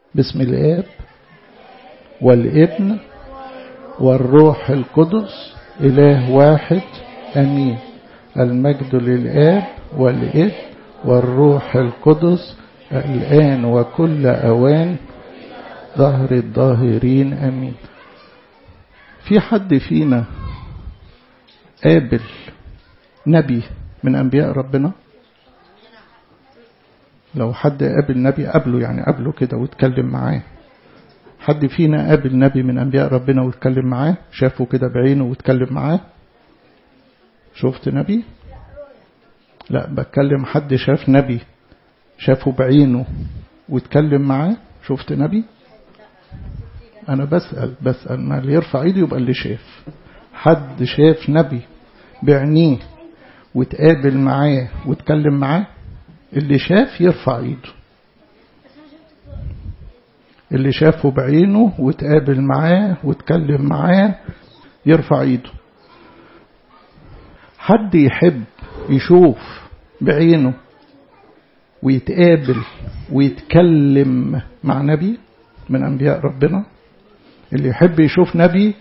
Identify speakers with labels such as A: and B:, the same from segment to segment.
A: باسم الآب والابن والروح القدس إله واحد أمين المجد للآب والابن والروح القدس الآن وكل أوان ظهر الظاهرين أمين في حد فينا قابل نبي من أنبياء ربنا لو حد قابل نبي قابله يعني قابله كده واتكلم معاه حد فينا قابل نبي من أنبياء ربنا واتكلم معاه شافه كده بعينه واتكلم معاه شفت نبي لا بتكلم حد شاف نبي شافه بعينه واتكلم معاه شفت نبي أنا بسأل بسأل ما اللي يرفع ايده يبقى اللي شاف حد شاف نبي بعينيه وتقابل معاه واتكلم معاه اللي شاف يرفع ايده اللي شافه بعينه وتقابل معاه واتكلم معاه يرفع ايده حد يحب يشوف بعينه ويتقابل ويتكلم مع نبي من أنبياء ربنا اللي يحب يشوف نبي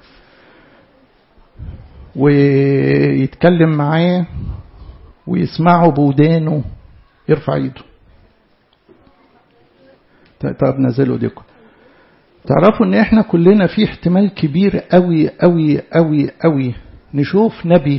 A: ويتكلم معاه ويسمعه بودانه يرفع ايده طب نزلوا ديكم تعرفوا ان احنا كلنا في احتمال كبير قوي قوي قوي قوي نشوف نبي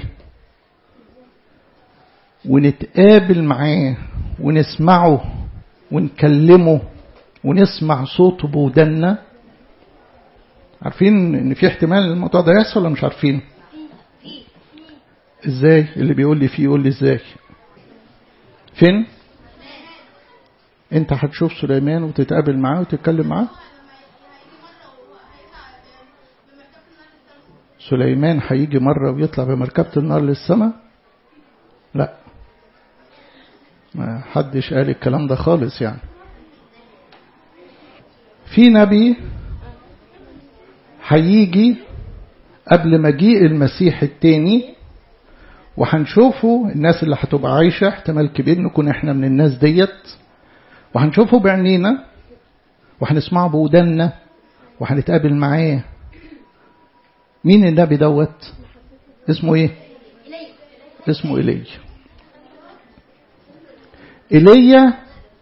A: ونتقابل معاه ونسمعه ونكلمه ونسمع صوته بودنا عارفين ان في احتمال الموضوع ده يحصل ولا مش عارفين ازاي اللي بيقول لي فيه يقول لي ازاي فين انت هتشوف سليمان وتتقابل معاه وتتكلم معاه سليمان هيجي مرة ويطلع بمركبة النار للسماء لا ما حدش قال الكلام ده خالص يعني في نبي هيجي قبل مجيء المسيح التاني وهنشوفه الناس اللي هتبقى عايشة احتمال كبير نكون احنا من الناس ديت وهنشوفه بعينينا وهنسمعه بودنا وهنتقابل معاه مين النبي دوت اسمه ايه اسمه ايليا ايليا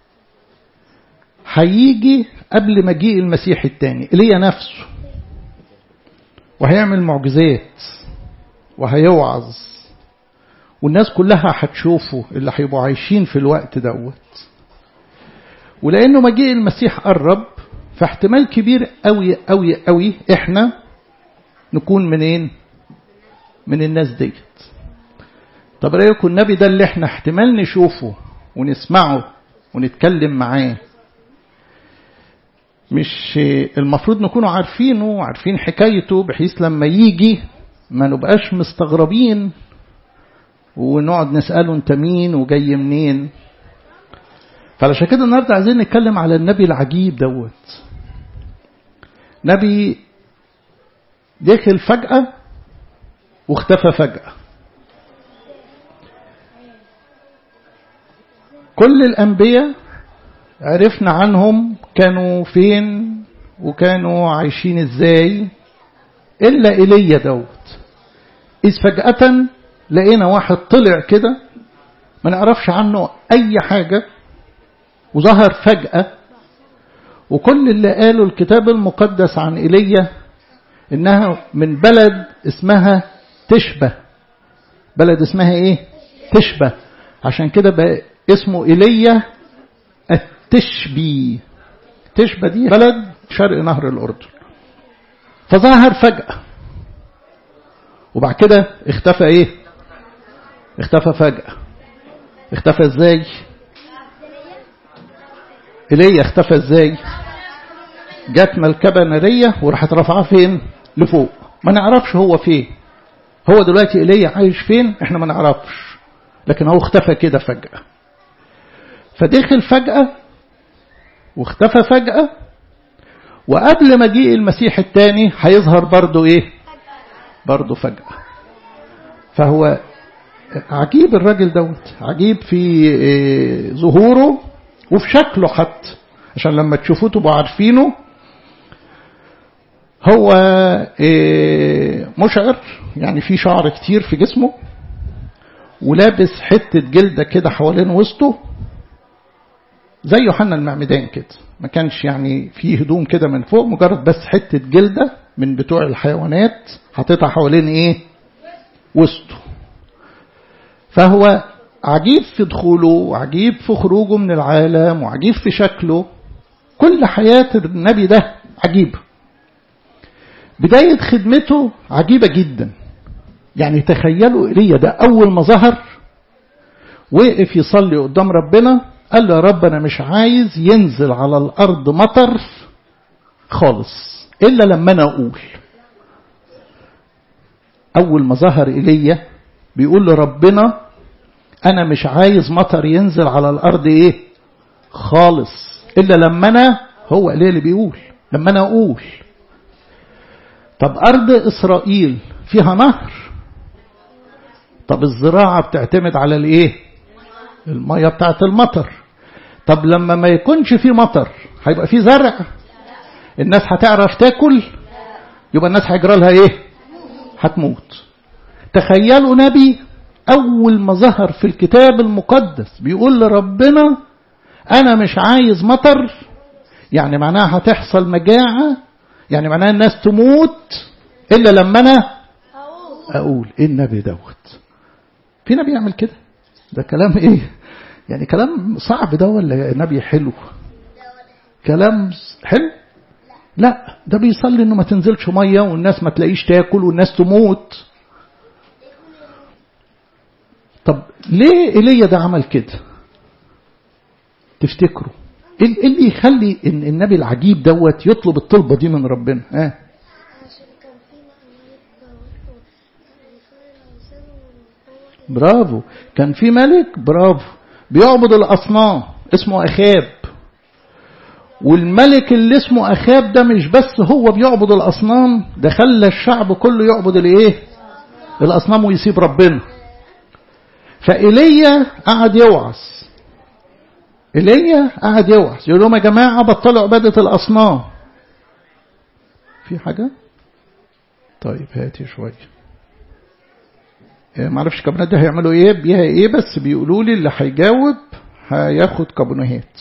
A: هيجي قبل مجيء المسيح الثاني ايليا نفسه وهيعمل معجزات وهيوعظ والناس كلها هتشوفه اللي هيبقوا عايشين في الوقت دوت ولانه مجيء المسيح قرب فاحتمال كبير قوي قوي قوي احنا نكون منين من الناس ديت طب رايكم النبي ده اللي احنا احتمال نشوفه ونسمعه ونتكلم معاه مش المفروض نكونوا عارفينه وعارفين حكايته بحيث لما يجي ما نبقاش مستغربين ونقعد نسأله انت مين وجاي منين فعلشان كده النهارده عايزين نتكلم على النبي العجيب دوت نبي دخل فجأة واختفى فجأة كل الأنبياء عرفنا عنهم كانوا فين وكانوا عايشين ازاي إلا إيليا دوت إذ فجأة لقينا واحد طلع كده ما نعرفش عنه أي حاجة وظهر فجأة وكل اللي قاله الكتاب المقدس عن إيليا إنها من بلد اسمها تشبه بلد اسمها إيه تشبه عشان كده بقى اسمه إيليا التشبي تشبه دي بلد شرق نهر الأردن فظهر فجأة وبعد كده اختفى ايه اختفى فجأة اختفى ازاي ايليا اختفى ازاي جت ملكبة نارية وراحت رافعاه فين لفوق ما نعرفش هو فين هو دلوقتي ايليا عايش فين احنا ما نعرفش لكن هو اختفى كده فجأة فدخل فجأة واختفى فجأة وقبل مجيء المسيح الثاني هيظهر برضه ايه برضه فجأة فهو عجيب الراجل دوت عجيب في ظهوره وفي شكله حتى عشان لما تشوفوه تبقوا عارفينه هو مشعر يعني في شعر كتير في جسمه ولابس حتة جلدة كده حوالين وسطه زي يوحنا المعمدان كده ما كانش يعني فيه هدوم كده من فوق مجرد بس حتة جلدة من بتوع الحيوانات حاططها حوالين ايه وسطه فهو عجيب في دخوله وعجيب في خروجه من العالم وعجيب في شكله كل حياة النبي ده عجيبة بداية خدمته عجيبة جدا يعني تخيلوا إيليا ده أول ما ظهر وقف يصلي قدام ربنا قال له يا رب أنا مش عايز ينزل على الأرض مطر خالص إلا لما أنا أقول أول ما ظهر إيليا بيقول لربنا أنا مش عايز مطر ينزل على الأرض إيه خالص إلا لما أنا هو إيليا اللي بيقول لما أنا أقول طب أرض إسرائيل فيها نهر طب الزراعة بتعتمد على الإيه المية بتاعت المطر طب لما ما يكونش في مطر هيبقى في زرع الناس هتعرف تاكل يبقى الناس هيجرى لها ايه هتموت تخيلوا نبي اول ما ظهر في الكتاب المقدس بيقول لربنا انا مش عايز مطر يعني معناها هتحصل مجاعة يعني معناها الناس تموت الا لما انا اقول ايه النبي دوت في نبي يعمل كده ده كلام ايه يعني كلام صعب ده ولا نبي حلو كلام حلو لا ده بيصلي انه ما تنزلش ميه والناس ما تلاقيش تاكل والناس تموت طب ليه ايليا ده عمل كده تفتكروا ايه اللي يخلي ان النبي العجيب دوت يطلب الطلبه دي من ربنا اه برافو كان في ملك برافو بيعبد الأصنام اسمه أخاب والملك اللي اسمه أخاب ده مش بس هو بيعبد الأصنام ده خلى الشعب كله يعبد الايه الأصنام ويسيب ربنا فإيليا قعد يوعظ إيليا قعد يوعظ يقول لهم يا جماعة بطلوا عبادة الأصنام في حاجة طيب هاتي شوية ما اعرفش الكابونات دي هيعملوا ايه بيها ايه بس بيقولوا لي اللي هيجاوب هياخد كابونات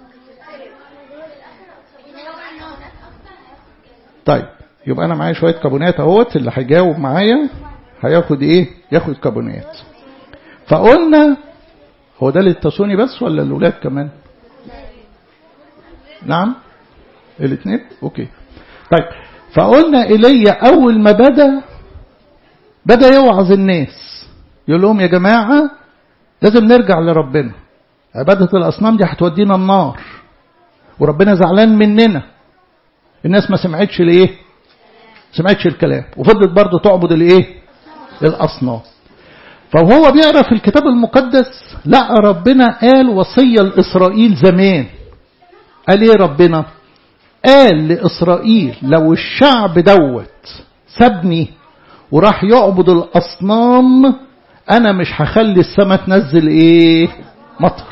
A: طيب يبقى انا معايا شويه كابونات اهوت اللي هيجاوب معايا هياخد ايه ياخد كابونات فقلنا هو ده للتسوني بس ولا الاولاد كمان نعم الاثنين اوكي طيب فقلنا ايليا اول ما بدا بدأ يوعظ الناس يقول لهم يا جماعة لازم نرجع لربنا عبادة الأصنام دي هتودينا النار وربنا زعلان مننا الناس ما سمعتش الايه سمعتش الكلام وفضلت برضه تعبد الايه الأصنام فهو بيقرا في الكتاب المقدس لقى ربنا قال وصية لإسرائيل زمان قال ايه ربنا قال لإسرائيل لو الشعب دوت سابني وراح يعبد الأصنام أنا مش هخلي السماء تنزل إيه مطر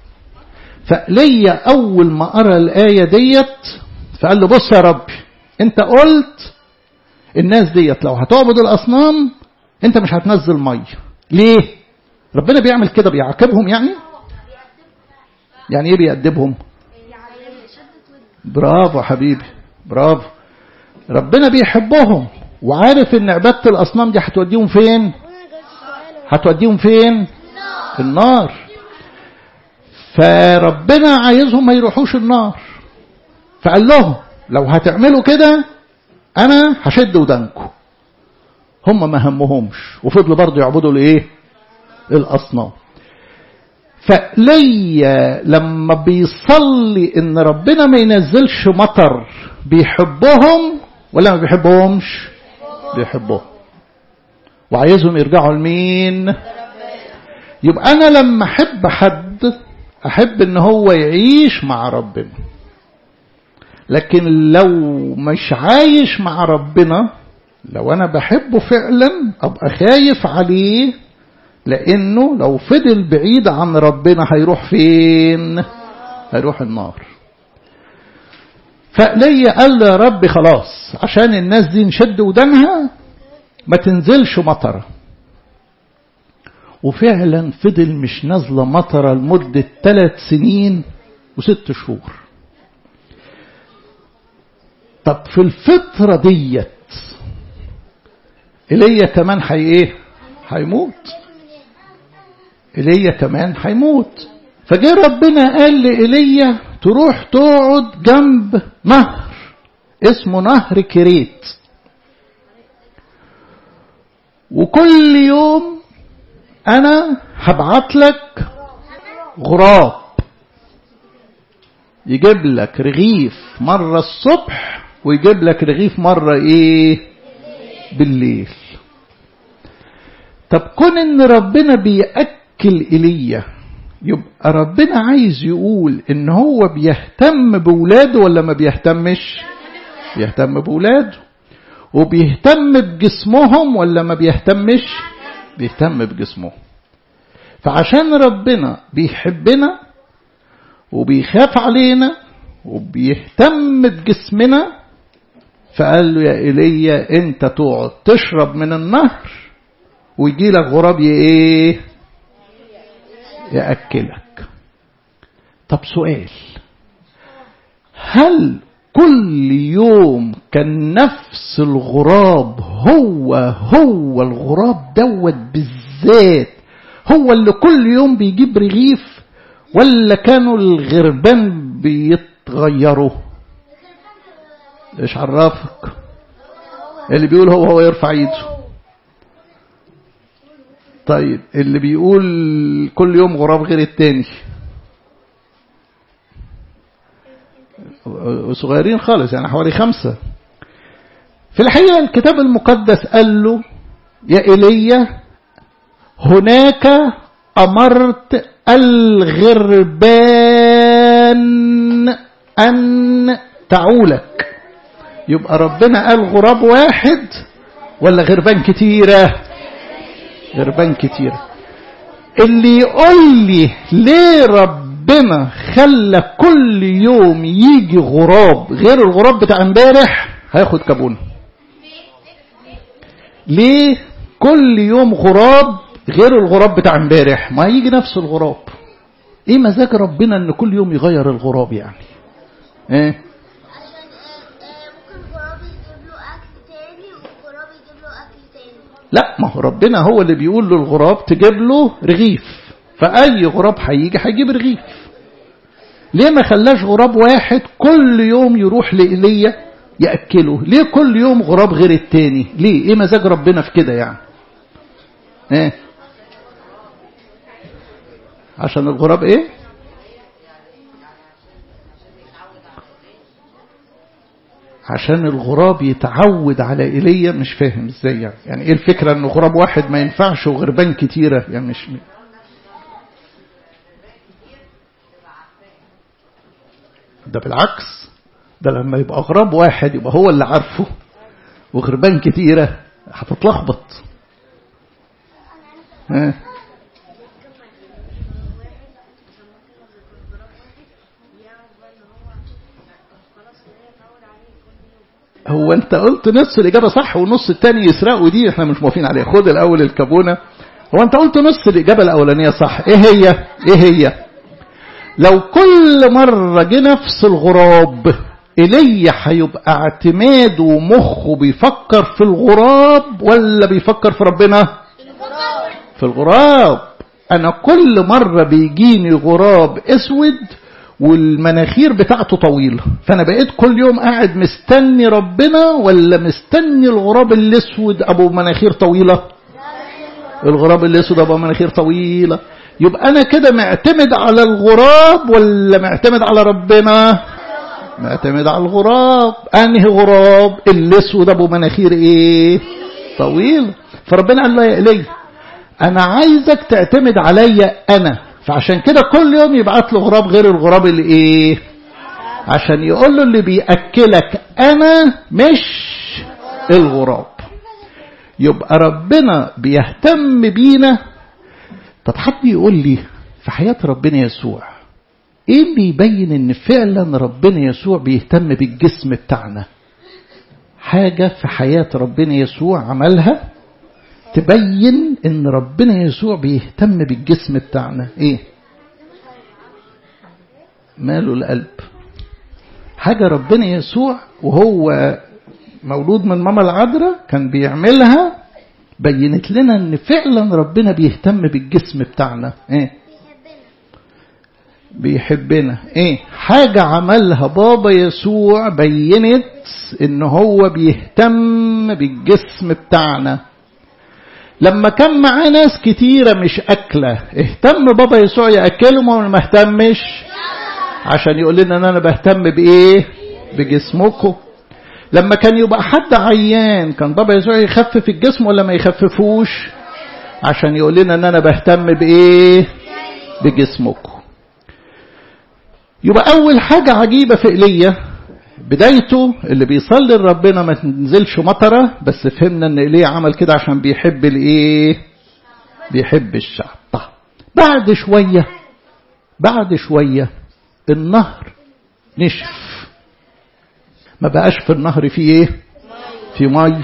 A: فليا أول ما قرأ الآية ديت فقال له بص يا ربي أنت قلت الناس ديت لو هتعبد الأصنام أنت مش هتنزل مية ليه ربنا بيعمل كده بيعاقبهم يعني يعني ايه بيأدبهم برافو حبيبي برافو ربنا بيحبهم وعارف ان عبادة الاصنام دي هتوديهم فين هتوديهم فين النار فربنا عايزهم ما يروحوش النار فقال لهم لو هتعملوا كده انا هشد ودانكم هم ما همهمش وفضلوا برضه يعبدوا الايه الاصنام فليا لما بيصلي ان ربنا ما ينزلش مطر بيحبهم ولا ما بيحبهمش بيحبهم وعايزهم يرجعوا لمين يبقى انا لما احب حد احب ان هو يعيش مع ربنا لكن لو مش عايش مع ربنا لو انا بحبه فعلا ابقى خايف عليه لانه لو فضل بعيد عن ربنا هيروح فين هيروح النار فليا قال له يا رب خلاص عشان الناس دي نشد ودانها ما تنزلش مطره وفعلا فضل مش نازلة مطرة لمدة ثلاث سنين وست شهور طب في الفترة ديت إيليا كمان حي إيه؟ هيموت إيليا كمان هيموت فجاء ربنا قال لإيليا تروح تقعد جنب نهر اسمه نهر كريت وكل يوم أنا هبعت لك غراب يجيب لك رغيف مرة الصبح ويجيب لك رغيف مرة إيه بالليل طب كون إن ربنا بيأكل إيليا يبقى ربنا عايز يقول إن هو بيهتم بولاده ولا ما بيهتمش بيهتم بولاده وبيهتم بجسمهم ولا ما بيهتمش بيهتم بجسمه فعشان ربنا بيحبنا وبيخاف علينا وبيهتم بجسمنا فقال له يا ايليا انت تقعد تشرب من النهر ويجي لك غراب ايه ياكلك طب سؤال هل كل يوم كان نفس الغراب هو هو الغراب دوت بالذات هو اللي كل يوم بيجيب رغيف ولا كانوا الغربان بيتغيروا ايش عرفك اللي بيقول هو هو يرفع ايده طيب اللي بيقول كل يوم غراب غير التاني صغيرين خالص يعني حوالي خمسة في الحقيقة الكتاب المقدس قال له يا إيليا هناك أمرت الغربان أن تعولك يبقى ربنا قال غراب واحد ولا غربان كتيرة غربان كتيرة اللي يقول لي ليه ربنا خلى كل يوم يجي غراب غير الغراب بتاع امبارح هياخد كابون ليه كل يوم غراب غير الغراب بتاع امبارح ما يجي نفس الغراب ايه مزاج ربنا ان كل يوم يغير الغراب يعني ايه
B: عشان ممكن غراب يجيب له اكل تاني وغراب يجيب له اكل تاني
A: لا ما هو ربنا هو اللي بيقول للغراب تجيب له رغيف فأي غراب هيجي هيجيب رغيف ليه ما خلاش غراب واحد كل يوم يروح لإيليا يأكله ليه كل يوم غراب غير التاني ليه ايه مزاج ربنا في كده يعني ايه عشان الغراب ايه عشان الغراب يتعود على ايليا مش فاهم ازاي يعني يعني ايه الفكره ان غراب واحد ما ينفعش وغربان كتيره يعني مش ده بالعكس ده لما يبقى غراب واحد يبقى هو اللي عارفه وغربان كتيره هتتلخبط ها هو انت قلت نص الاجابه صح والنص الثاني يسرقوا دي احنا مش موافقين عليها خد الاول الكابونه هو انت قلت نص الاجابه الاولانيه صح ايه هي ايه هي لو كل مره جه نفس الغراب ايليا هيبقى اعتماده ومخه بيفكر في الغراب ولا بيفكر في ربنا في الغراب انا كل مره بيجيني غراب اسود والمناخير بتاعته طويلة فأنا بقيت كل يوم قاعد مستني ربنا ولا مستني الغراب الأسود أبو مناخير طويلة الغراب الأسود أبو مناخير طويلة يبقى أنا كده معتمد على الغراب ولا معتمد على ربنا معتمد على الغراب أنهي غراب الأسود أبو مناخير إيه طويل فربنا قال له يا إلي أنا عايزك تعتمد عليا أنا فعشان كده كل يوم يبعت له غراب غير الغراب اللي ايه عشان يقول له اللي بيأكلك انا مش الغراب يبقى ربنا بيهتم بينا طب حد يقول لي في حياة ربنا يسوع ايه اللي يبين ان فعلا ربنا يسوع بيهتم بالجسم بتاعنا حاجة في حياة ربنا يسوع عملها تبين ان ربنا يسوع بيهتم بالجسم بتاعنا ايه ماله القلب حاجة ربنا يسوع وهو مولود من ماما العذراء كان بيعملها بينت لنا ان فعلا ربنا بيهتم بالجسم بتاعنا ايه بيحبنا ايه حاجة عملها بابا يسوع بينت ان هو بيهتم بالجسم بتاعنا لما كان معاه ناس كتيرة مش أكلة اهتم بابا يسوع يأكلهم ولا ما اهتمش عشان يقول لنا ان انا بهتم بايه بجسمكم لما كان يبقى حد عيان كان بابا يسوع يخفف الجسم ولا ما يخففوش عشان يقول لنا ان انا بهتم بايه بجسمكم يبقى اول حاجة عجيبة في ايليا بدايته اللي بيصلي لربنا ما تنزلش مطرة بس فهمنا ان ايليا عمل كده عشان بيحب الايه بيحب الشعب طيب بعد شوية بعد شوية النهر نشف ما بقاش في النهر فيه ايه في مي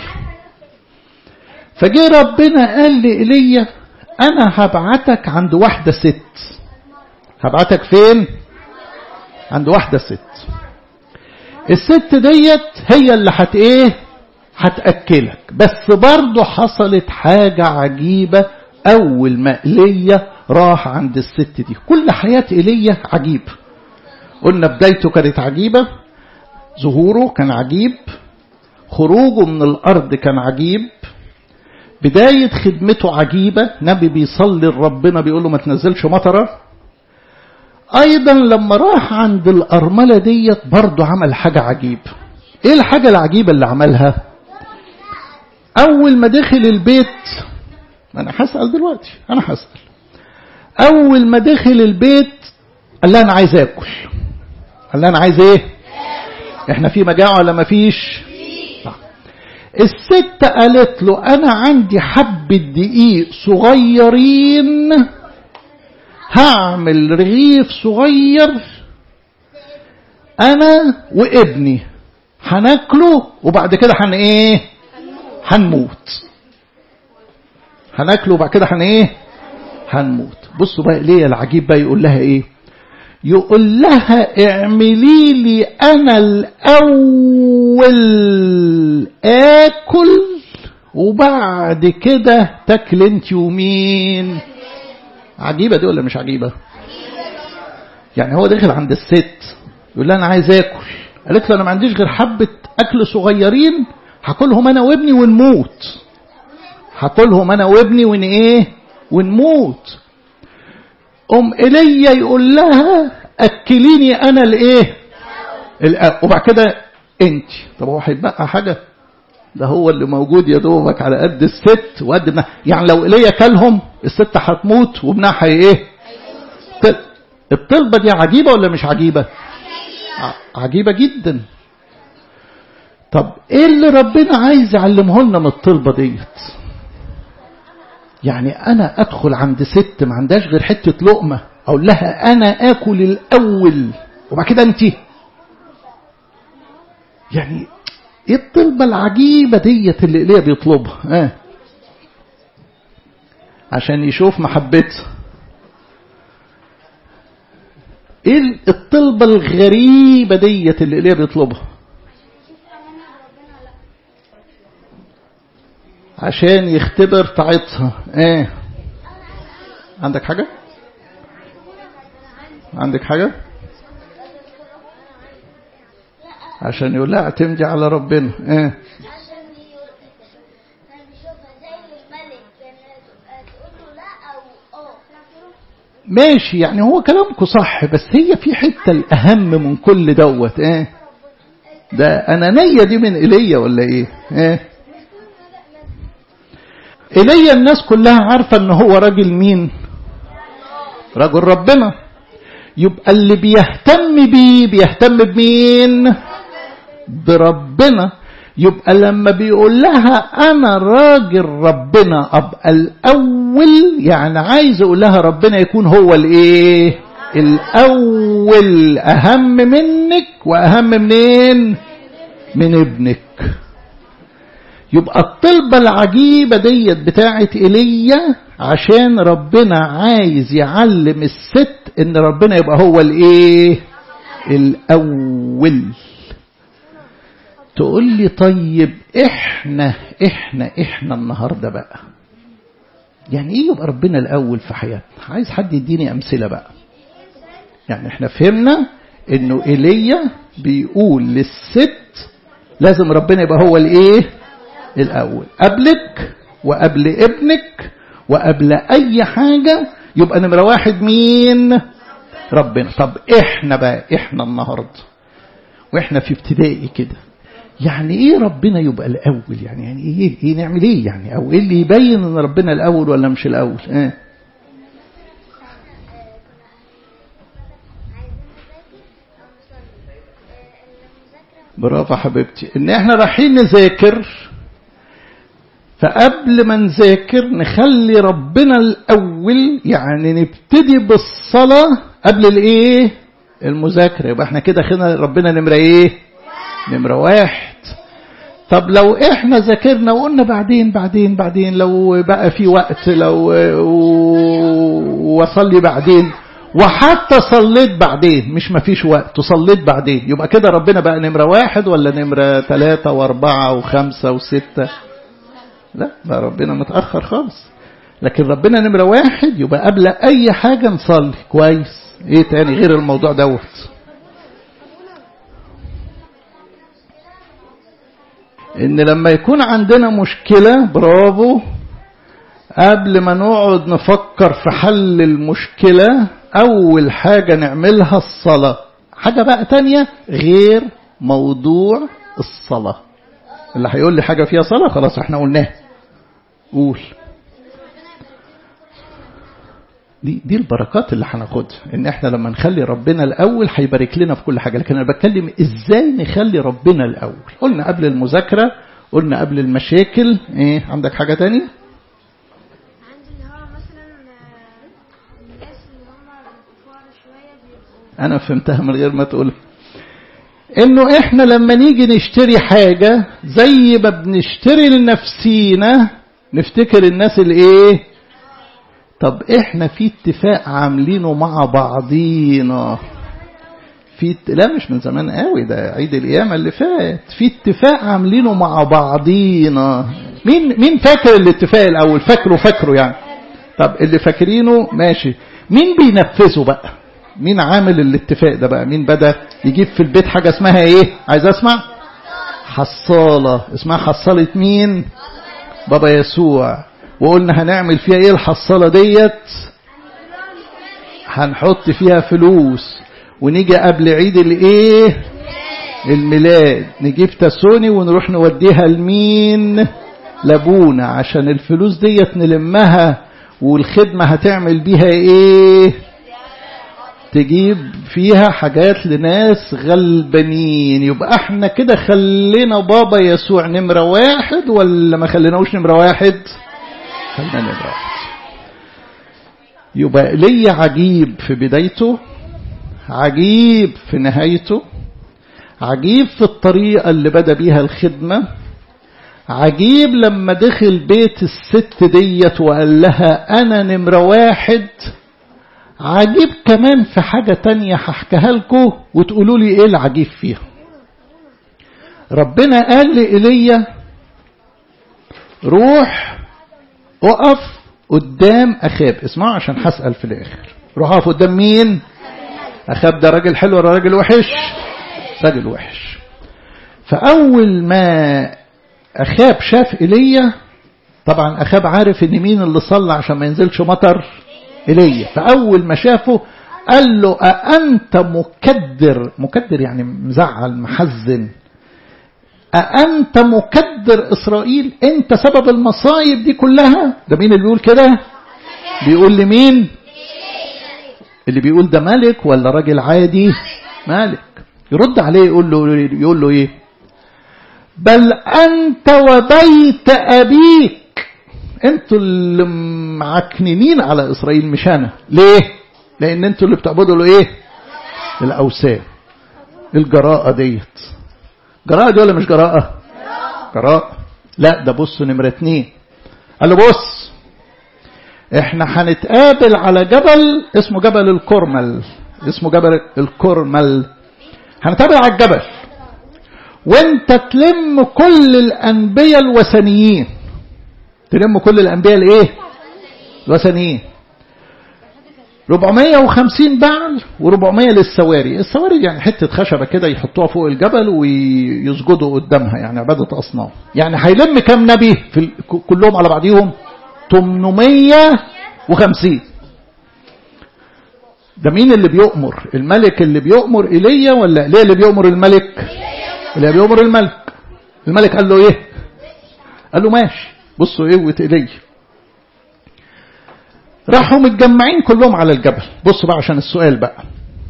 A: فجه ربنا قال لإيليا انا هبعتك عند واحدة ست هبعتك فين عند واحدة ست الست ديت هي اللي هت ايه هتأكلك بس برضه حصلت حاجة عجيبة أول ما إيليا راح عند الست دي كل حياة إيليا عجيب قلنا بدايته كانت عجيبة ظهوره كان عجيب خروجه من الأرض كان عجيب بداية خدمته عجيبة نبي بيصلي لربنا بيقول له ما تنزلش مطرة أيضا لما راح عند الأرملة ديت برضه عمل حاجة عجيب إيه الحاجة العجيبة اللي عملها أول ما دخل البيت أنا هسأل دلوقتي أنا هسأل أول ما دخل البيت قال لها أنا عايز آكل قال لها أنا عايز إيه إحنا في مجاعة ولا ما فيش الست قالت له أنا عندي حبة دقيق صغيرين هعمل رغيف صغير أنا وابني هناكله وبعد كده هن إيه هنموت هناكله وبعد كده هن إيه هنموت بصوا بقى ليه العجيب بقى يقول لها إيه يقول لها اعملي لي أنا الأول آكل وبعد كده تاكل انت ومين عجيبة دي ولا مش عجيبة يعني هو داخل عند الست يقول لها أنا عايز آكل قالت له أنا ما عنديش غير حبة أكل صغيرين هاكلهم أنا وابني ونموت هاكلهم أنا وابني ون إيه ونموت أم إيليا يقول لها أكليني أنا الإيه وبعد كده أنت طب هو هيتبقى حاجة ده هو اللي موجود يا دوبك على قد الست وقد ابنها يعني لو ايليا كلهم الست هتموت وابنها هي ايه الطلبة دي عجيبة ولا مش عجيبة عجيبة جدا طب ايه اللي ربنا عايز يعلمه لنا من الطلبة ديت يعني انا ادخل عند ست ما عندهاش غير حتة لقمة اقول لها انا اكل الاول وبعد كده انت يعني ايه الطلبة العجيبة ديت اللي إليه بيطلبها آه. عشان يشوف محبتها ايه الطلبة الغريبة ديت اللي إليه بيطلبها عشان يختبر طاعتها ايه عندك حاجة عندك حاجة عشان يقول لا اعتمدي على ربنا ايه
B: عشان يشوفها زي الملك تقول له لا او اه
A: ماشي يعني هو كلامكم صح بس هي في حتة الأهم من كل دوت ايه ده أنانية دي من إيليا ولا ايه ايه إيليا الناس كلها عارفة ان هو راجل مين رجل ربنا يبقى اللي بيهتم بيه بيهتم بمين بربنا يبقى لما بيقول لها انا راجل ربنا ابقى الاول يعني عايز اقول لها ربنا يكون هو الايه الأول أهم منك وأهم منين من ابنك يبقى الطلبة العجيبة ديت بتاعت إيليا عشان ربنا عايز يعلم الست ان ربنا يبقى هو الايه الاول تقول لي طيب احنا احنا احنا النهارده بقى يعني ايه يبقى ربنا الاول في حياتنا عايز حد يديني امثله بقى يعني احنا فهمنا انه ايليا بيقول للست لازم ربنا يبقى هو الايه الاول قبلك وقبل ابنك وقبل اي حاجه يبقى نمره واحد مين ربنا طب احنا بقى احنا النهارده واحنا في ابتدائي كده يعني ايه ربنا يبقى الاول يعني يعني ايه ايه نعمل ايه يعني او ايه اللي يبين ان ربنا الاول ولا مش الاول اه برافو حبيبتي ان احنا رايحين نذاكر فقبل ما نذاكر نخلي ربنا الاول يعني نبتدي بالصلاه قبل الايه المذاكره يبقى احنا كده خدنا ربنا نمره ايه نمره واحد طب لو احنا ذاكرنا وقلنا بعدين بعدين بعدين لو بقى في وقت لو وصلي بعدين وحتى صليت بعدين مش مفيش وقت وصليت بعدين يبقى كده ربنا بقى نمرة واحد ولا نمرة ثلاثة واربعة وخمسة وستة لا ده ربنا متأخر خالص لكن ربنا نمرة واحد يبقى قبل أي حاجة نصلي كويس ايه تاني غير الموضوع دوت ان لما يكون عندنا مشكلة برافو قبل ما نقعد نفكر في حل المشكلة اول حاجة نعملها الصلاة حاجة بقى تانية غير موضوع الصلاة اللي هيقول لي حاجة فيها صلاة خلاص احنا قلناها قول دي دي البركات اللي هناخدها ان احنا لما نخلي ربنا الاول هيبارك لنا في كل حاجه لكن انا بتكلم ازاي نخلي ربنا الاول قلنا قبل المذاكره قلنا قبل المشاكل ايه عندك حاجه تانية
B: عندي اللي هو مثلا آه، الناس اللي هم كفار شوية بيبقوا
A: انا فهمتها من غير ما تقولها انه احنا لما نيجي نشتري حاجه زي ما بنشتري لنفسينا نفتكر الناس الايه طب احنا في اتفاق عاملينه مع بعضينا في ات- لا مش من زمان قوي ده عيد القيامة اللي فات في اتفاق عاملينه مع بعضينا مين مين فاكر الاتفاق الاول فاكره فاكره يعني طب اللي فاكرينه ماشي مين بينفذه بقى مين عامل الاتفاق ده بقى مين بدأ يجيب في البيت حاجة اسمها ايه عايز اسمع حصالة اسمها حصالة مين بابا يسوع وقلنا هنعمل فيها ايه الحصالة ديت هنحط فيها فلوس ونيجي قبل عيد الايه الميلاد نجيب تسوني ونروح نوديها لمين لابونا عشان الفلوس ديت نلمها والخدمة هتعمل بيها ايه تجيب فيها حاجات لناس غلبانين يبقى احنا كده خلينا بابا يسوع نمرة واحد ولا ما خليناهوش نمرة واحد خلينا نمرة واحد يبقى لي عجيب في بدايته عجيب في نهايته عجيب في الطريقة اللي بدأ بيها الخدمة عجيب لما دخل بيت الست ديت وقال لها أنا نمرة واحد عجيب كمان في حاجة تانية هحكيها لكم وتقولوا لي ايه العجيب فيها ربنا قال لإيليا روح اقف قدام أخاب اسمعوا عشان هسأل في الآخر روح اقف قدام مين أخاب ده راجل حلو ولا راجل وحش راجل وحش فأول ما أخاب شاف إيليا طبعا أخاب عارف إن مين اللي صلى عشان ما ينزلش مطر إيليا فأول ما شافه قال له أأنت مكدر مكدر يعني مزعل محزن أأنت مكدر إسرائيل أنت سبب المصايب دي كلها ده مين اللي بيقول كده بيقول لمين اللي بيقول ده ملك ولا راجل عادي ملك يرد عليه يقول له يقول له ايه بل انت وبيت ابيك انتوا اللي معكننين على اسرائيل مش انا ليه لان انتوا اللي بتعبدوا له ايه الاوثان الجراءة ديت جراءة دي ولا مش جراءة جراءة لا ده بصوا نمرة اتنين قال له بص احنا هنتقابل على جبل اسمه جبل الكرمل اسمه جبل الكرمل هنتقابل على الجبل وانت تلم كل الانبياء الوثنيين تلم كل الانبياء الايه الوثنيين 450 بعل و400 للسواري السواري يعني حتة خشبة كده يحطوها فوق الجبل ويسجدوا قدامها يعني عبادة أصنام يعني هيلم كم نبي في ال... كلهم على بعضيهم 850 ده مين اللي بيؤمر الملك اللي بيؤمر إيليا ولا إيليا اللي بيؤمر الملك اللي بيؤمر الملك الملك قال له ايه قال له ماشي بصوا ايه وتقلي راحوا متجمعين كلهم على الجبل بصوا بقى عشان السؤال بقى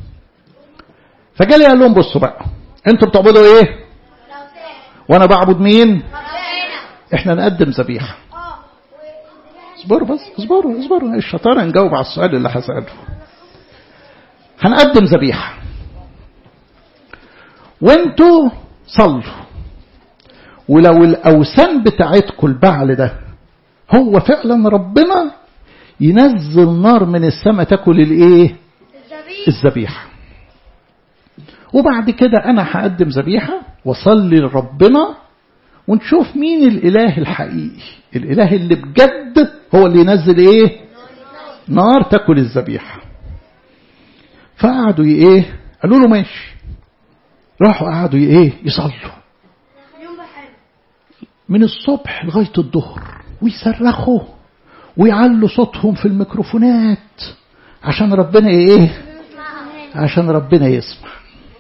A: فجالي قال لهم بصوا بقى انتوا بتعبدوا ايه وانا بعبد مين احنا نقدم ذبيحه اصبروا بس اصبروا اصبروا الشطاره نجاوب على السؤال اللي هساله هنقدم ذبيحه وانتوا صلوا ولو الاوثان بتاعتكم البعل ده هو فعلا ربنا ينزل نار من السماء تاكل الايه الذبيحه وبعد كده انا هقدم ذبيحه واصلي لربنا ونشوف مين الاله الحقيقي الاله اللي بجد هو اللي ينزل ايه نار تاكل الذبيحه فقعدوا ايه قالوا له ماشي راحوا قعدوا ايه يصلوا من الصبح لغايه الظهر ويصرخوا ويعلوا صوتهم في الميكروفونات عشان ربنا ايه عشان ربنا يسمع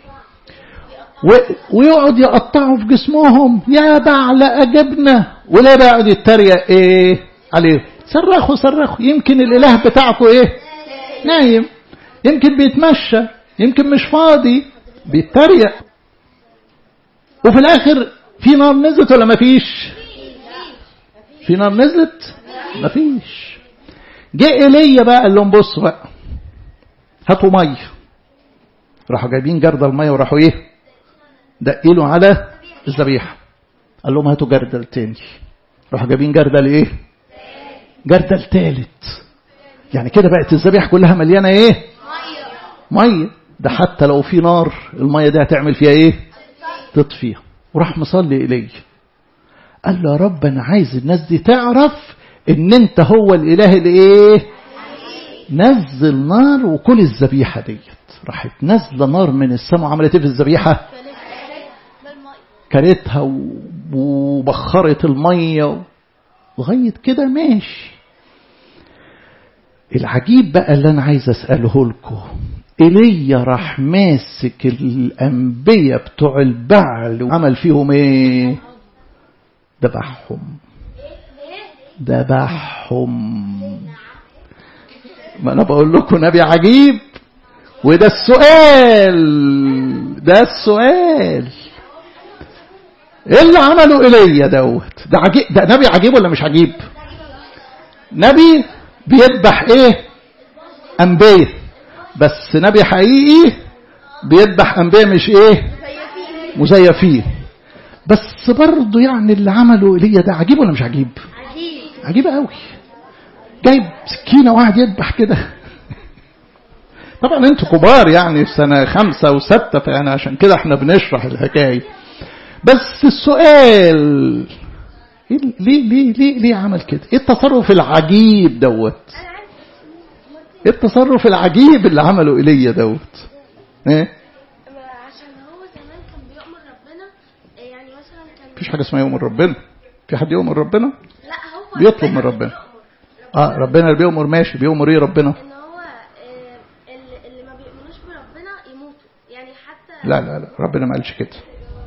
A: ويقعد يقطعوا في جسمهم يا بعل أجبنا ولا بقى يقعد يتريق ايه عليه صرخوا صرخوا يمكن الاله بتاعكم ايه نايم يمكن بيتمشى يمكن مش فاضي بيتريق وفي الاخر في نار نزلت ولا مفيش في نار نزلت مفيش جه ايليا بقى قال لهم بصوا بقى هاتوا ميه راحوا جايبين جردل الميه وراحوا ايه دقيلوا على الذبيحه قال لهم هاتوا جردل تاني راحوا جايبين جردل ايه جردل تالت يعني كده بقت الذبيحه كلها مليانه ايه ميه ده حتى لو في نار الميه دي هتعمل فيها ايه تطفيها وراح مصلي إليه قال له يا رب أنا عايز الناس دي تعرف إن أنت هو الإله الإيه نزل نار وكل الذبيحة ديت راحت نازلة نار من السماء وعملت إيه في الذبيحة كرتها وبخرت المية لغاية كده ماشي العجيب بقى اللي أنا عايز أسأله لكم ايليا راح ماسك الانبياء بتوع البعل وعمل فيهم ايه ذبحهم ذبحهم ما انا بقول لكم نبي عجيب وده السؤال ده السؤال ايه اللي عمله ايليا دوت ده عجيب ده نبي عجيب ولا مش عجيب نبي بيذبح ايه انبياء بس نبي حقيقي بيذبح انبياء مش ايه مزيفين بس برضه يعني اللي عمله ايليا ده عجيب ولا مش عجيب
B: عجيب
A: عجيب قوي جايب سكينه وقاعد يذبح كده طبعا انتوا كبار يعني في سنه خمسه وسته فيعني عشان كده احنا بنشرح الحكايه بس السؤال ليه ليه ليه ليه عمل كده؟ ايه التصرف العجيب دوت؟ ايه التصرف العجيب اللي عمله ايليا دوت؟ ايه؟
B: عشان هو زمان كان بيؤمر ربنا يعني مثلا كان
A: مفيش حاجه اسمها يؤمر ربنا في حد يؤمر ربنا
B: لا هو
A: بيطلب من ربنا اه ربنا اللي بيؤمر ماشي بيؤمر ايه ربنا
B: ان هو آه، اللي اللي ما بيؤمنوش بربنا يموتوا يعني حتى
A: لا لا لا ربنا ما قالش كده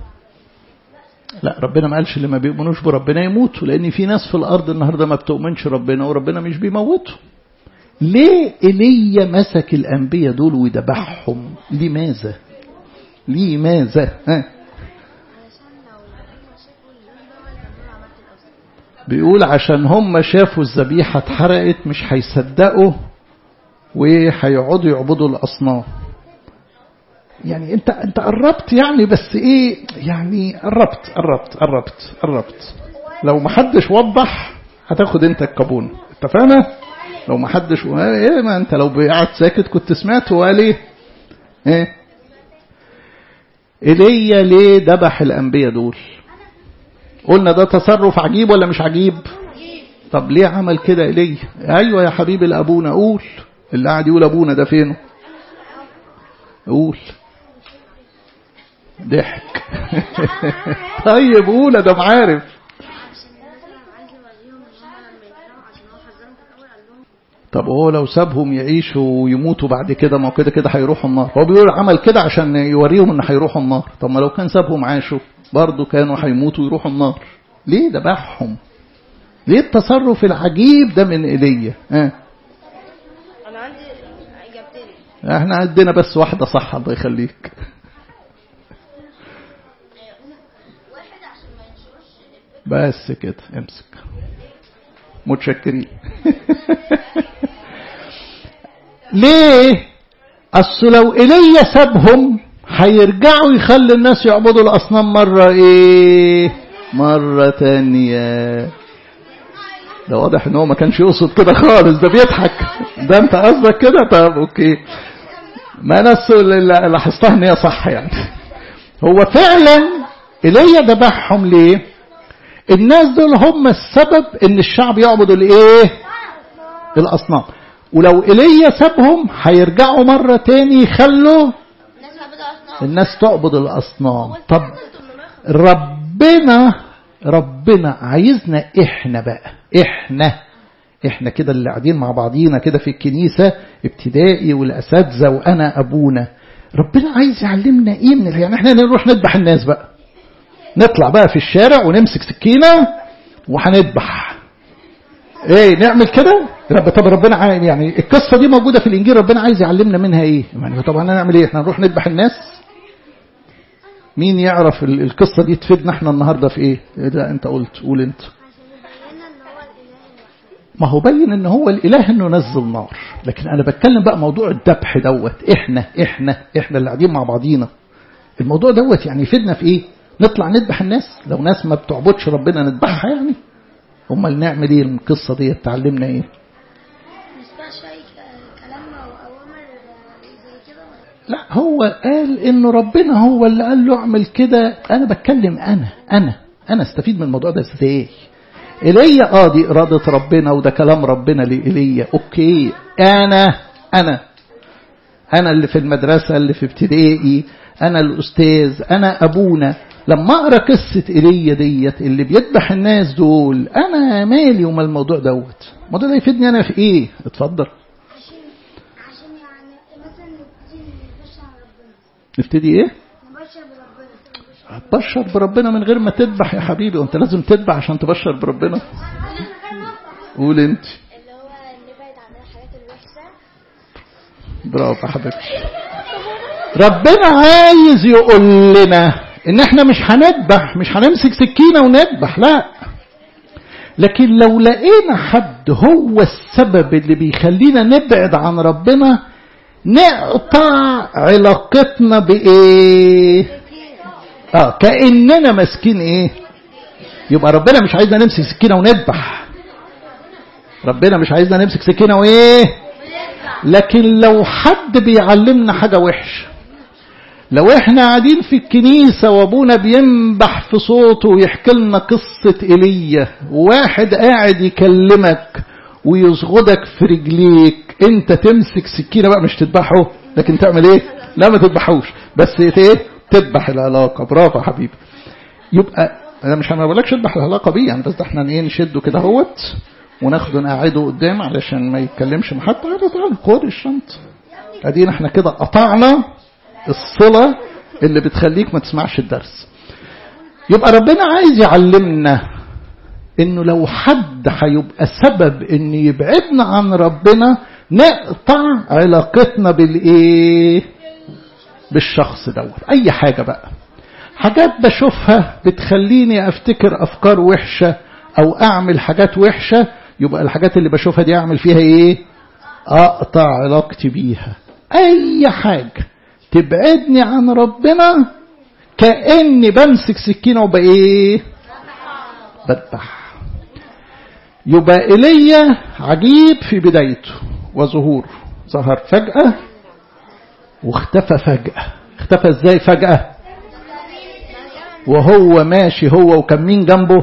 A: لا ربنا ما قالش اللي ما بيؤمنوش بربنا يموتوا لان في ناس في الارض النهارده ما بتؤمنش ربنا وربنا مش بيموتهم ليه ايليا مسك الانبياء دول وذبحهم لماذا لماذا ها
B: علشان لو هم شافوا اللون ده كانوا عملت الاوسط
A: بيقول عشان هم شافوا الذبيحة اتحرقت مش هيصدقوا وهيقعدوا يعبدوا الأصنام يعني انت انت قربت يعني بس ايه يعني قربت قربت قربت قربت لو ما حدش وضح هتاخد انت الكابون اتفقنا لو ما حدش ايه ما انت لو قاعد ساكت كنت سمعت وقال ايه ايه ايليا ليه ذبح الانبياء دول قلنا ده تصرف عجيب ولا مش عجيب طب ليه عمل كده ايليا ايوه يا حبيبي لابونا قول اللي قاعد يقول ابونا ده فينه قول ضحك طيب قول ده معارف طب هو لو سابهم يعيشوا ويموتوا بعد كده ما هو كده كده هيروحوا النار هو بيقول عمل كده عشان يوريهم ان هيروحوا النار طب ما لو كان سابهم عاشوا برضه كانوا هيموتوا ويروحوا النار ليه ذبحهم ليه التصرف العجيب ده من ايليا ها
B: انا عندي اجابتين
A: احنا عندنا بس واحده صح الله يخليك
B: واحد عشان ما ينشرش
A: بس كده امسك متشكرين ليه اصل لو ايليا سابهم هيرجعوا يخلي الناس يعبدوا الاصنام مره ايه مره تانية ده واضح ان هو ما كانش يقصد كده خالص ده بيضحك ده انت قصدك كده طب اوكي ما انا اللي لاحظتها ان هي صح يعني هو فعلا ايليا ذبحهم ليه الناس دول هم السبب ان الشعب يعبد الايه الاصنام ولو ايليا سابهم هيرجعوا مره تاني يخلوا
B: الناس عبدوا اصنام
A: الناس تعبد الاصنام طب ربنا ربنا عايزنا احنا بقى احنا احنا كده اللي قاعدين مع بعضينا كده في الكنيسة ابتدائي والاساتذة وانا ابونا ربنا عايز يعلمنا ايه من يعني احنا نروح نذبح الناس بقى نطلع بقى في الشارع ونمسك سكينة وهنذبح ايه نعمل كده رب طب ربنا عايز يعني القصة دي موجودة في الانجيل ربنا عايز يعلمنا منها ايه يعني طبعا هنعمل ايه احنا نروح نذبح الناس مين يعرف ال- القصة دي تفيدنا احنا النهاردة في ايه إيه ده انت قلت قول انت ما هو بين ان هو الاله انه نزل نار لكن انا بتكلم بقى موضوع الذبح دوت احنا احنا احنا اللي قاعدين مع بعضينا الموضوع دوت يعني يفيدنا في ايه نطلع نذبح الناس لو ناس ما بتعبدش ربنا نذبحها يعني امال نعمل ايه القصه دي تعلمنا ايه
B: مش اي كلام او اوامر زي كده
A: لا هو قال انه ربنا هو اللي قال له اعمل كده انا بتكلم انا انا انا استفيد من الموضوع ده ازاي ايليا اه دي اراده ربنا وده كلام ربنا لايليا اوكي انا انا انا اللي في المدرسه اللي في ابتدائي انا الاستاذ انا ابونا لما اقرا قصه ايليا ديت اللي بيذبح الناس دول انا مالي وما الموضوع دوت الموضوع ده يفيدني انا في ايه اتفضل
B: عشان عشان يعني مثلا نبتدي نبشر ربنا
A: نبتدي ايه
B: نبشر بربنا
A: هتبشر بربنا من غير ما تذبح يا حبيبي وانت لازم تذبح عشان تبشر بربنا قول انت
B: اللي هو نبعد عن الحاجات الوحشه
A: برافو يا حبيبتي ربنا عايز يقول لنا ان احنا مش هنذبح مش هنمسك سكينة ونذبح لا لكن لو لقينا حد هو السبب اللي بيخلينا نبعد عن ربنا نقطع علاقتنا بايه اه كاننا ماسكين ايه يبقى ربنا مش عايزنا نمسك سكينه ونذبح ربنا مش عايزنا نمسك سكينه وايه لكن لو حد بيعلمنا حاجه وحشه لو احنا قاعدين في الكنيسه وابونا بينبح في صوته ويحكي لنا قصه ايليا وواحد قاعد يكلمك ويصغدك في رجليك انت تمسك سكينه بقى مش تذبحه لكن تعمل ايه لا ما تذبحوش بس ايه تذبح العلاقه برافو يا حبيبي يبقى انا مش انا بقولكش اذبح العلاقه بيه يعني بس ده احنا ايه نشده كده اهوت وناخده نقعده قدام علشان ما يتكلمش مع حد تعالى تعالى خد الشنطه ادينا احنا كده قطعنا الصله اللي بتخليك ما تسمعش الدرس يبقى ربنا عايز يعلمنا انه لو حد هيبقى سبب ان يبعدنا عن ربنا نقطع علاقتنا بالايه بالشخص دوت اي حاجه بقى حاجات بشوفها بتخليني افتكر افكار وحشه او اعمل حاجات وحشه يبقى الحاجات اللي بشوفها دي اعمل فيها ايه اقطع علاقتي بيها اي حاجة تبعدني عن ربنا كأني بمسك سكينة وبايه بذبح يبقى ايليا عجيب في بدايته وظهوره ظهر فجأة واختفى فجأة اختفى ازاي فجأة وهو ماشي هو وكان مين جنبه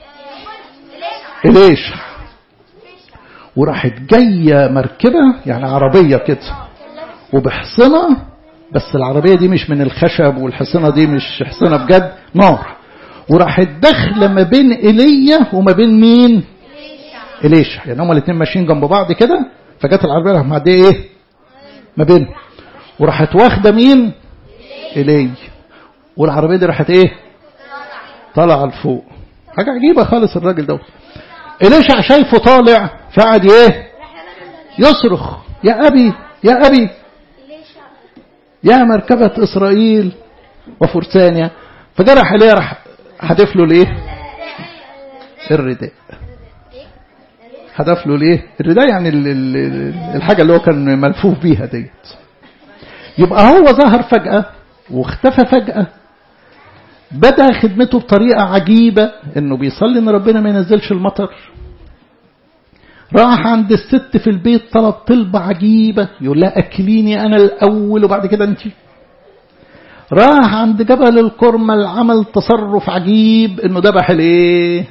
A: إليش وراحت جاية مركبة يعني عربية كده وبحصنة بس العربية دي مش من الخشب والحصنة دي مش حصنة بجد نار وراحت داخلة ما بين إيليا وما بين مين إليشا يعني هما الاثنين ماشيين جنب بعض كده فجت العربية راح معدية ايه ما بينهم وراحت واخدة مين إلي والعربية دي راحت ايه طالعة لفوق حاجة عجيبة خالص الراجل ده إليشع شايفه طالع فقعد ايه يصرخ يا أبي يا أبي يا مركبة إسرائيل وفرسانيا فجرح إليه راح حدف له ليه الرداء هدف له ليه الرداء يعني ال ال الحاجة اللي هو كان ملفوف بيها ديت يبقى هو ظهر فجأة واختفى فجأة بدأ خدمته بطريقة عجيبة انه بيصلي ان ربنا ما ينزلش المطر راح عند الست في البيت طلب طلبة عجيبة يقول لها أكليني أنا الأول وبعد كده أنت راح عند جبل الكرمل عمل تصرف عجيب انه ذبح الايه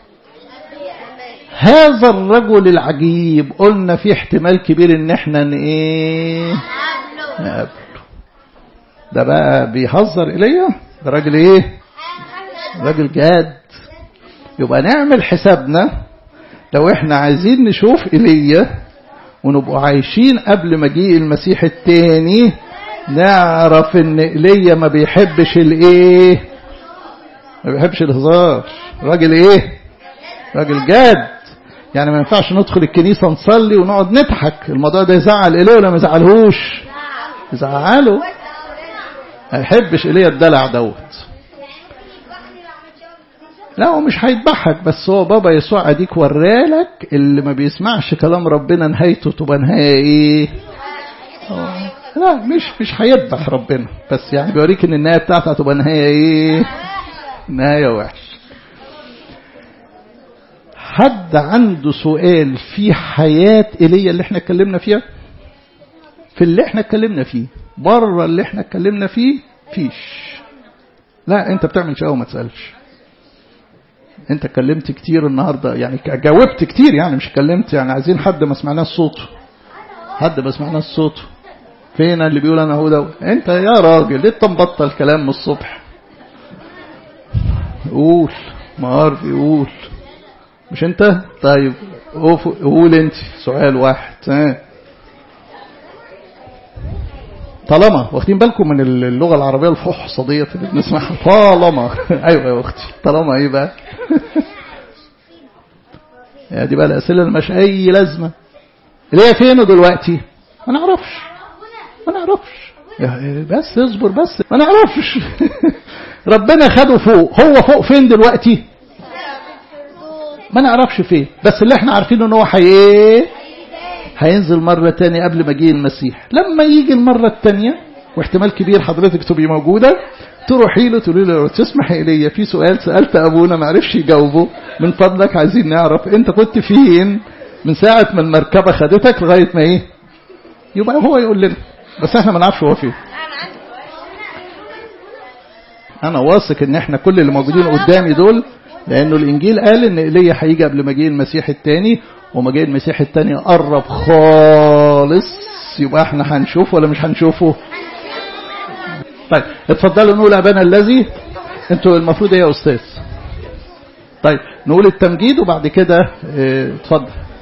A: هذا الرجل العجيب قلنا في احتمال كبير ان احنا ايه نقابله ده بقى بيهزر الي ده راجل ايه راجل جاد يبقى نعمل حسابنا لو احنا عايزين نشوف ايليا ونبقوا عايشين قبل مجيء المسيح التاني نعرف ان ايليا ما بيحبش الايه ما بيحبش الهزار راجل ايه راجل جاد يعني ما ينفعش ندخل الكنيسة نصلي ونقعد نضحك الموضوع ده يزعل إليه ولا ما يزعلهوش يزعله ما يحبش إليه الدلع دوت لا هو مش هيذبحك بس هو بابا يسوع اديك ورالك اللي ما بيسمعش كلام ربنا نهايته تبقى نهايه ايه أوه. لا مش مش هيذبح ربنا بس يعني بيوريك ان النهايه بتاعتها تبقى نهايه ايه نهايه وحشه حد عنده سؤال في حياة إيليا اللي احنا اتكلمنا فيها في اللي احنا اتكلمنا فيه بره اللي احنا اتكلمنا فيه فيش لا انت بتعمل شقه وما تسألش انت اتكلمت كتير النهاردة يعني جاوبت كتير يعني مش اتكلمت يعني عايزين حد ما سمعناش صوته حد ما سمعناش صوته فين اللي بيقول انا هو ده انت يا راجل ليه انت مبطل كلام من الصبح قول ما عارف يقول مش انت طيب قول انت سؤال واحد ها طالما واخدين بالكم من اللغة العربية الفحصة ديت اللي بنسمعها طالما ايوه يا اختي طالما ايه بقى يا دي بقى الاسئله اللي مش اي لازمه اللي هي فين دلوقتي ما نعرفش ما نعرفش بس اصبر بس ما نعرفش ربنا خده فوق هو فوق فين دلوقتي ما نعرفش فين بس اللي احنا عارفينه ان هو حي ايه هينزل مرة تانية قبل ما يجي المسيح لما يجي المرة التانية واحتمال كبير حضرتك تبقي موجودة تروحي له تقولي له تسمح إلي في سؤال سألت أبونا ما عرفش يجاوبه من فضلك عايزين نعرف أنت كنت فين من ساعة ما المركبة خدتك لغاية ما إيه يبقى هو يقول لنا بس احنا ما نعرفش هو فين أنا واثق إن احنا كل اللي موجودين قدامي دول لأنه الإنجيل قال إن إيليا هيجي قبل ما جه المسيح التاني وما جه المسيح التاني قرب خالص يبقى احنا هنشوفه ولا مش هنشوفه طيب اتفضلوا نقول أبانا الذي انتوا المفروض ايه يا أستاذ طيب نقول التمجيد وبعد كده اه اتفضل